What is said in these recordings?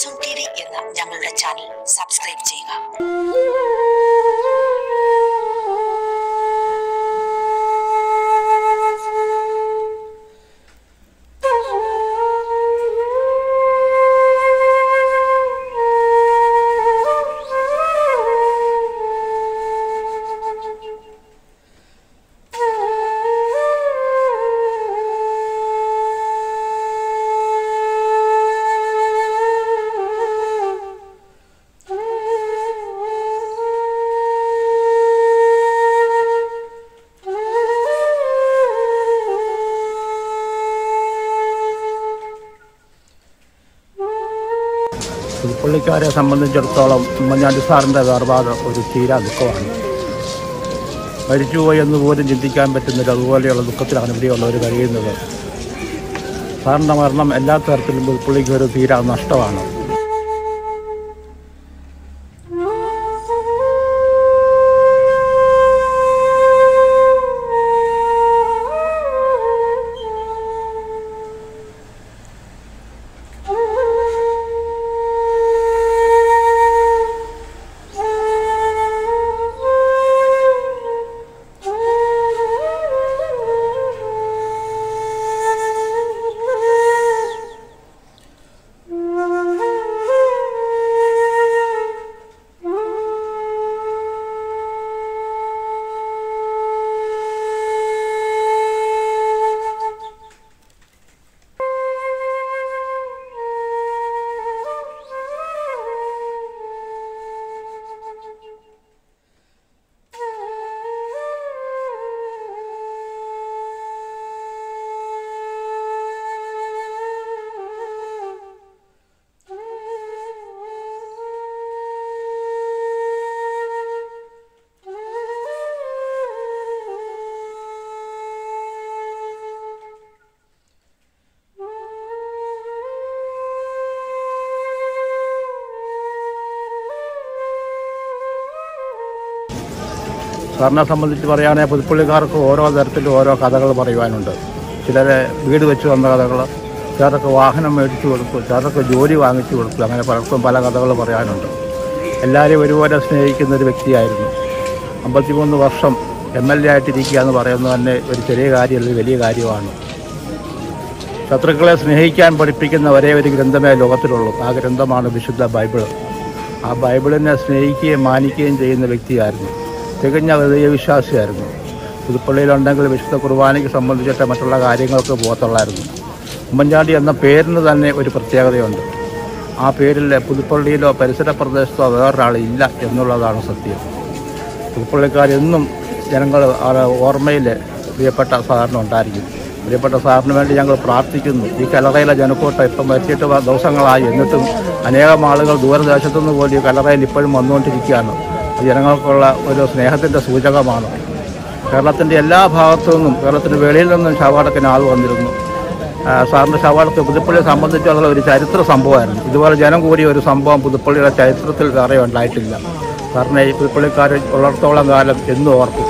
Eyes on T V എന്ന ഞങ്ങളുടെ channel subscribe ചെയ്യുക പുള്ളിക്കാരെ സംബന്ധിച്ചിടത്തോളം ഉമ്മൻചാണ്ടി സാറിൻ്റെ വേർപാട് ഒരു തീരാ ദുഃഖമാണ് മരിച്ചുപോയി എന്ന് പോലും ചിന്തിക്കാൻ പറ്റുന്നില്ല അതുപോലെയുള്ള ദുഃഖത്തിലാണ് ഇവിടെയുള്ളവർ കഴിയുന്നത് സാറിൻ്റെ മരണം എല്ലാ തരത്തിലും പുള്ളിക്ക് ഒരു തീരാ നഷ്ടമാണ് സാറിനെ സംബന്ധിച്ച് പറയുകയാണെങ്കിൽ പുതുപ്പള്ളിക്കാർക്ക് ഓരോ തരത്തിലും ഓരോ കഥകൾ പറയുവാനുണ്ട് ചിലരെ വീട് വെച്ച് വന്ന കഥകൾ ചിലർക്ക് വാഹനം മേടിച്ചു കൊടുത്തു ചിലർക്ക് ജോലി വാങ്ങിച്ചു കൊടുത്തു അങ്ങനെ പലർക്കും പല കഥകൾ പറയാനുണ്ട് എല്ലാവരെയും ഒരുപോലെ സ്നേഹിക്കുന്ന ഒരു വ്യക്തിയായിരുന്നു അമ്പത്തിമൂന്ന് വർഷം എം എൽ എ ആയിട്ടിരിക്കുക എന്ന് പറയുന്നത് തന്നെ ഒരു ചെറിയ കാര്യമല്ല ഒരു വലിയ കാര്യമാണ് ശത്രുക്കളെ സ്നേഹിക്കാൻ പഠിപ്പിക്കുന്ന ഒരേ ഒരു ഗ്രന്ഥമേ ലോകത്തിലുള്ളൂ ആ ഗ്രന്ഥമാണ് വിശുദ്ധ ബൈബിൾ ആ ബൈബിളിനെ സ്നേഹിക്കുകയും മാനിക്കുകയും ചെയ്യുന്ന വ്യക്തിയായിരുന്നു തികഞ്ഞ ദൈവവിശ്വാസിയായിരുന്നു പുതുപ്പള്ളിയിലുണ്ടെങ്കിൽ വിശുദ്ധ കുർബാനയ്ക്ക് സംബന്ധിച്ചിട്ട് മറ്റുള്ള കാര്യങ്ങൾക്ക് പോകത്തുള്ളായിരുന്നു ഉമ്മൻചാണ്ടി എന്ന പേരിന് തന്നെ ഒരു പ്രത്യേകതയുണ്ട് ആ പേരിൽ പുതുപ്പള്ളിയിലോ പരിസര പ്രദേശത്തോ വേറൊരാളില്ല എന്നുള്ളതാണ് സത്യം പുതുപ്പള്ളിക്കാരെന്നും ജനങ്ങൾ ഓർമ്മയിൽ പ്രിയപ്പെട്ട സാറിന് ഉണ്ടായിരിക്കും പ്രിയപ്പെട്ട സാറിന് വേണ്ടി ഞങ്ങൾ പ്രാർത്ഥിക്കുന്നു ഈ കലറയിലെ ജനക്കൂട്ടം ഇപ്പം മരിച്ചിട്ട് വ- ദിവസങ്ങളായി എന്നിട്ടും അനേകം ആളുകൾ ദൂരദേശത്തു നിന്ന് പോലും ഈ കലറയിൽ ഇപ്പോഴും വന്നുകൊണ്ടിരിക്കുകയാണ് അത് ജനങ്ങൾക്കുള്ള ഒരു സ്നേഹത്തിൻ്റെ സൂചകമാണ് കേരളത്തിൻ്റെ എല്ലാ ഭാഗത്തു നിന്നും കേരളത്തിന് വെളിയിൽ നിന്നും ശവാടത്തിന് ആൾ വന്നിരുന്നു ആ, സാറിൻ്റെ ശവാടത്ത് പുതുപ്പള്ളിയെ സംബന്ധിച്ചുള്ള ഒരു ചരിത്ര സംഭവമായിരുന്നു ഇതുപോലെ ജനം കൂടിയ ഒരു സംഭവം പുതുപ്പള്ളിയുടെ ചരിത്രത്തിൽ വേറെ ഉണ്ടായിട്ടില്ല സാറിനെ ഈ പുതുപ്പള്ളിക്കാർ ഉള്ളിടത്തോളം കാലം എന്നും ഓർക്കും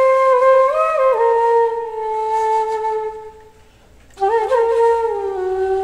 Thank you.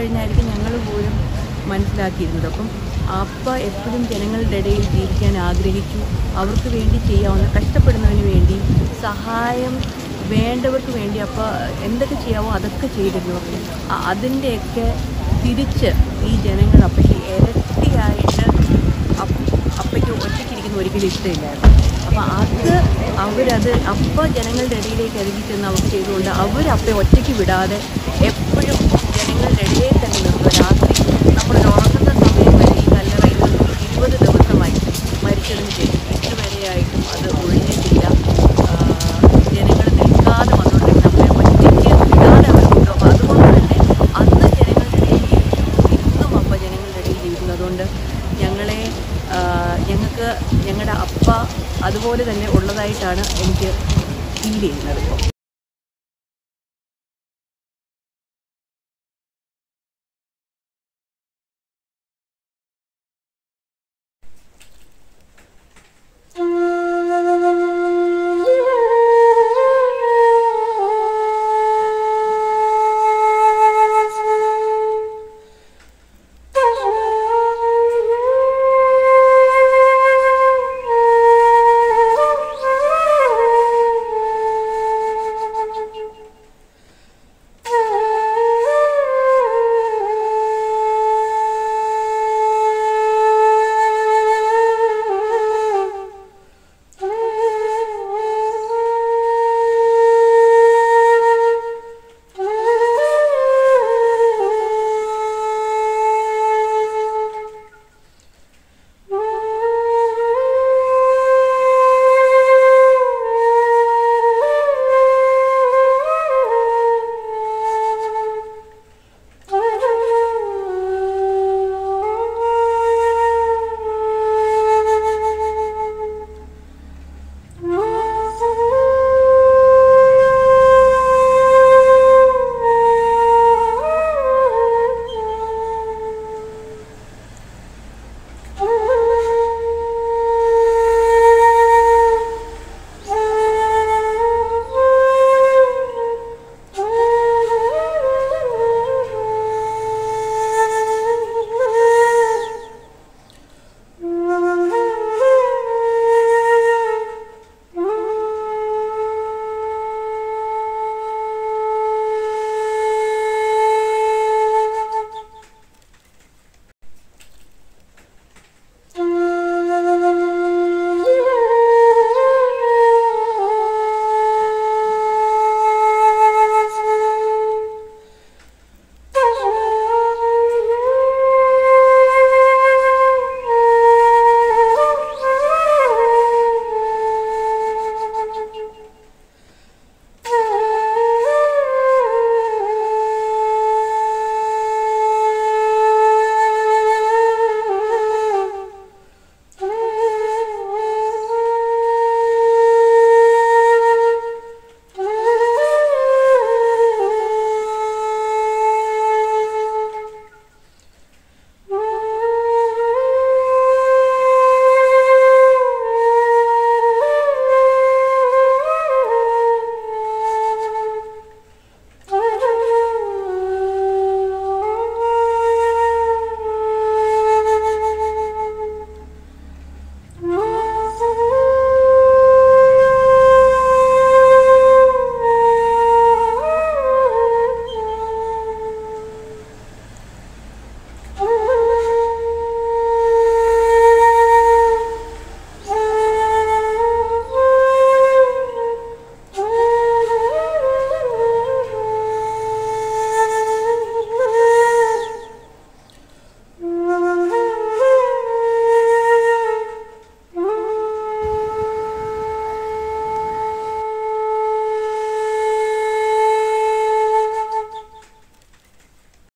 കഴിഞ്ഞായിരിക്കും ഞങ്ങൾ പോലും മനസ്സിലാക്കിയിരുന്നത് അപ്പം അപ്പ എപ്പോഴും ജനങ്ങളുടെ ഇടയിൽ ജീവിക്കാൻ ആഗ്രഹിച്ചു അവർക്ക് വേണ്ടി ചെയ്യാവുന്ന കഷ്ടപ്പെടുന്നതിന് വേണ്ടി സഹായം വേണ്ടവർക്ക് വേണ്ടി അപ്പോൾ എന്തൊക്കെ ചെയ്യാവോ അതൊക്കെ ചെയ്തിരുന്നു അ- അതിൻ്റെയൊക്കെ തിരിച്ച് ഈ ജനങ്ങൾ അപ്പയ്ക്ക് ഇരട്ടിയായിട്ട് അപ്പ- അപ്പയ്ക്ക് ഒറ്റയ്ക്കിരിക്കുന്ന ഒരിക്കലും ഇഷ്ടമില്ലായിരുന്നു അപ്പോൾ അത് അവരത് അപ്പോൾ ജനങ്ങളുടെ ഇടയിലേക്ക് ഇറങ്ങി ചെന്ന് അവർക്ക് ചെയ്തുകൊണ്ട് അവരപ്പെ ഒറ്റയ്ക്ക് വിടാതെ എപ്പോഴും ജനങ്ങളുടെ ഇടയിൽ തന്നെ നിർത്തുക രാത്രി നമ്മൾ ഉറങ്ങുന്ന സമയം വരെ ഈ കല്ലറയിൽ ഇരുപത് ദിവസമായി മരിച്ചതിന് ശേഷം ഇതുവരെയായിട്ടും അത് ഒഴിഞ്ഞിട്ടില്ല ജനങ്ങൾ നിൽക്കാതെ വന്നുകൊണ്ടിരുന്ന നമ്മെ ഒറ്റയ്ക്ക് വിടാതെ അവർ കൊണ്ടു അപ്പോൾ അതുകൊണ്ട് തന്നെ അന്ന് ജനങ്ങളുടെ ഇടയിൽ ജീവിച്ചു ഇന്നും അപ്പ ജനങ്ങളുടെ ഇടയിൽ ജീവിക്കുന്നു അതുകൊണ്ട് ഞങ്ങളെ ആ, ഞങ്ങൾക്ക് ഞങ്ങളുടെ അപ്പ അതുപോലെ തന്നെ ഉള്ളതായിട്ടാണ് എനിക്ക് ഫീൽ ചെയ്യുന്നത് ഇപ്പോൾ